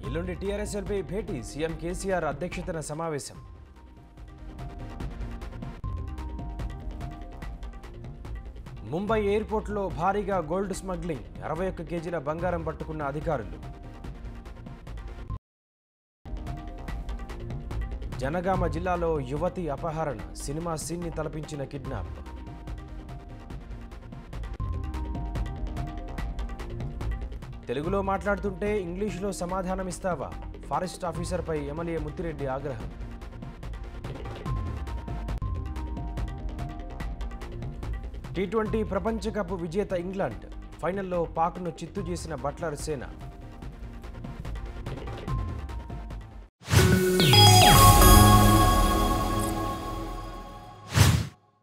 ఎల్లుండి టీఆర్ఎస్ఎల్పై భేటీ సీఎం కేసీఆర్ అధ్యక్షతన సమావేశం ముంబై ఎయిర్పోర్ట్లో భారీగా గోల్డ్ స్మగ్లింగ్ అరవై ఒక్క కేజీల బంగారం పట్టుకున్న అధికారులు జనగామ జిల్లాలో యువతి అపహరణ సినిమా సీన్ని తలపించిన కిడ్నాప్ తెలుగులో మాట్లాడుతుంటే ఇంగ్లీషులో సమాధానమిస్తావా ఫారెస్ట్ ఆఫీసర్పై ఎమ్మెల్యే ముత్తిరెడ్డి ఆగ్రహం టీ ట్వంటీ ప్రపంచ కప్ విజేత ఇంగ్లాండ్ ఫైనల్లో పాక్ను చిత్తు చేసిన బట్లర్ సేన